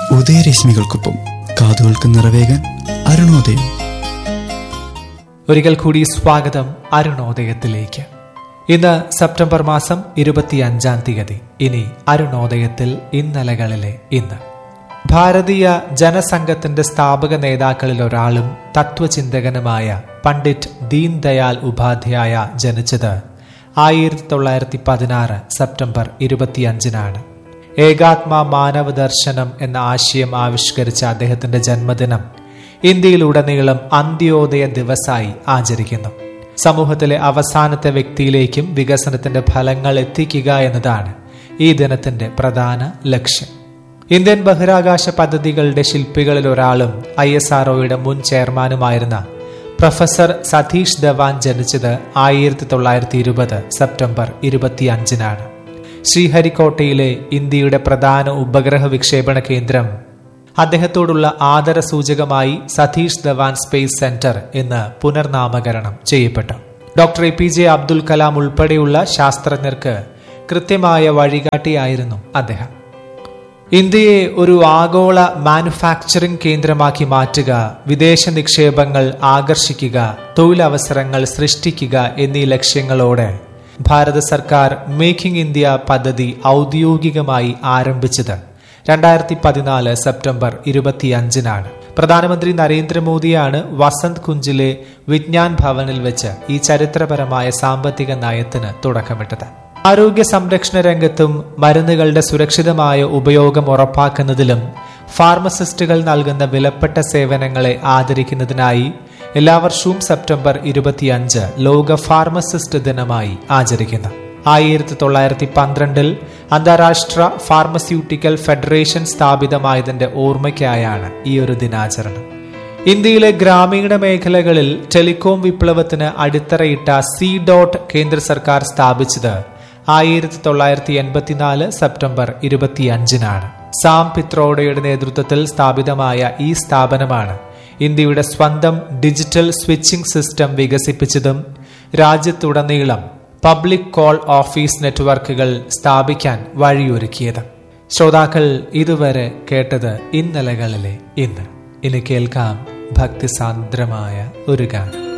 ഉദയരശ്മികൾക്കൊപ്പം കാതുകൾക്ക് നിറവേകാൻ അരുണോദയം ഒരിക്കൽ കൂടി സ്വാഗതം അരുണോദയത്തിലേക്ക് ഇന്ന് സെപ്റ്റംബർ മാസം ഇരുപത്തിയഞ്ചാം തീയതി ഇനി അരുണോദയത്തിൽ ഇന്നലകളിലെ ഇന്ന് ഭാരതീയ ജനസംഘത്തിന്റെ സ്ഥാപക നേതാക്കളിൽ ഒരാളും തത്വചിന്തകനുമായ പണ്ഡിറ്റ് ദീൻ ദയാൽ ഉപാധ്യായ ജനിച്ചത് ആയിരത്തി തൊള്ളായിരത്തി പതിനാറ് സെപ്റ്റംബർ ഇരുപത്തിയഞ്ചിനാണ് ഏകാത്മ മാനവ ദർശനം എന്ന ആശയം ആവിഷ്കരിച്ച അദ്ദേഹത്തിന്റെ ജന്മദിനം ഇന്ത്യയിലുടനീളം അന്ത്യോദയ ദിവസായി ആചരിക്കുന്നു സമൂഹത്തിലെ അവസാനത്തെ വ്യക്തിയിലേക്കും വികസനത്തിന്റെ ഫലങ്ങൾ എത്തിക്കുക എന്നതാണ് ഈ ദിനത്തിന്റെ പ്രധാന ലക്ഷ്യം ഇന്ത്യൻ ബഹിരാകാശ പദ്ധതികളുടെ ശില്പികളിൽ ഒരാളും ഐ എസ് ആർഒയുടെ മുൻ ചെയർമാനുമായിരുന്ന പ്രൊഫസർ സതീഷ് ധവാൻ ജനിച്ചത് ആയിരത്തി തൊള്ളായിരത്തി ഇരുപത് സെപ്റ്റംബർ ഇരുപത്തിയഞ്ചിനാണ് ശ്രീഹരിക്കോട്ടയിലെ ഇന്ത്യയുടെ പ്രധാന ഉപഗ്രഹ വിക്ഷേപണ കേന്ദ്രം അദ്ദേഹത്തോടുള്ള ആദരസൂചകമായി സതീഷ് ധവാൻ സ്പേസ് സെന്റർ എന്ന് പുനർനാമകരണം ചെയ്യപ്പെട്ടു doctor A P J Abdul Kalam ഉൾപ്പെടെയുള്ള ശാസ്ത്രജ്ഞർക്ക് കൃത്യമായ വഴികാട്ടിയായിരുന്നു അദ്ദേഹം ഇന്ത്യയെ ഒരു ആഗോള മാനുഫാക്ചറിംഗ് കേന്ദ്രമാക്കി മാറ്റുക വിദേശ നിക്ഷേപങ്ങൾ ആകർഷിക്കുക തൊഴിലവസരങ്ങൾ സൃഷ്ടിക്കുക എന്നീ ലക്ഷ്യങ്ങളോടെ ഭാരത സർക്കാർ മേക്കിംഗ് ഇന്ത്യ പദ്ധതി ഔദ്യോഗികമായി ആരംഭിച്ചത് രണ്ടായിരത്തി പതിനാല് സെപ്റ്റംബർ ഇരുപത്തിയഞ്ചിനാണ് പ്രധാനമന്ത്രി നരേന്ദ്രമോദിയാണ് വസന്ത് കുഞ്ചിലെ വിജ്ഞാൻ ഭവനിൽ വെച്ച് ഈ ചരിത്രപരമായ സാമ്പത്തിക നയത്തിന് തുടക്കമിട്ടത് ആരോഗ്യ സംരക്ഷണ രംഗത്തും മരുന്നുകളുടെ സുരക്ഷിതമായ ഉപയോഗം ഉറപ്പാക്കുന്നതിലും ഫാർമസിസ്റ്റുകൾ നൽകുന്ന വിലപ്പെട്ട സേവനങ്ങളെ ആദരിക്കുന്നതിനായി എല്ലാ വർഷവും സെപ്റ്റംബർ ഇരുപത്തിയഞ്ച് ലോക ഫാർമസിസ്റ്റ് ദിനമായി ആചരിക്കുന്നു ആയിരത്തി തൊള്ളായിരത്തി പന്ത്രണ്ടിൽ അന്താരാഷ്ട്ര ഫാർമസ്യൂട്ടിക്കൽ ഫെഡറേഷൻ സ്ഥാപിതമായതിന്റെ ഓർമ്മയ്ക്കായാണ് ഈ ഒരു ദിനാചരണം ഇന്ത്യയിലെ ഗ്രാമീണ മേഖലകളിൽ ടെലികോം വിപ്ലവത്തിന് അടിത്തറയിട്ട സി ഡോട്ട് കേന്ദ്ര സർക്കാർ സ്ഥാപിച്ചത് ആയിരത്തി തൊള്ളായിരത്തി എൺപത്തിനാല് സെപ്റ്റംബർ ഇരുപത്തിയഞ്ചിനാണ് സാം പിത്രോഡയുടെ നേതൃത്വത്തിൽ സ്ഥാപിതമായ ഈ സ്ഥാപനമാണ് ഇന്ത്യയുടെ സ്വന്തം ഡിജിറ്റൽ സ്വിച്ചിംഗ് സിസ്റ്റം വികസിപ്പിച്ചതും രാജ്യത്തുടനീളം പബ്ലിക് കോൾ ഓഫീസ് നെറ്റ്വർക്കുകൾ സ്ഥാപിക്കാൻ വഴിയൊരുക്കിയത് ശ്രോതാക്കൾ ഇതുവരെ കേട്ടത് ഇന്നലകളിലെ ഇന്ന് ഇനി കേൾക്കാം ഭക്തിസാന്ദ്രമായ ഒരു ഗാനം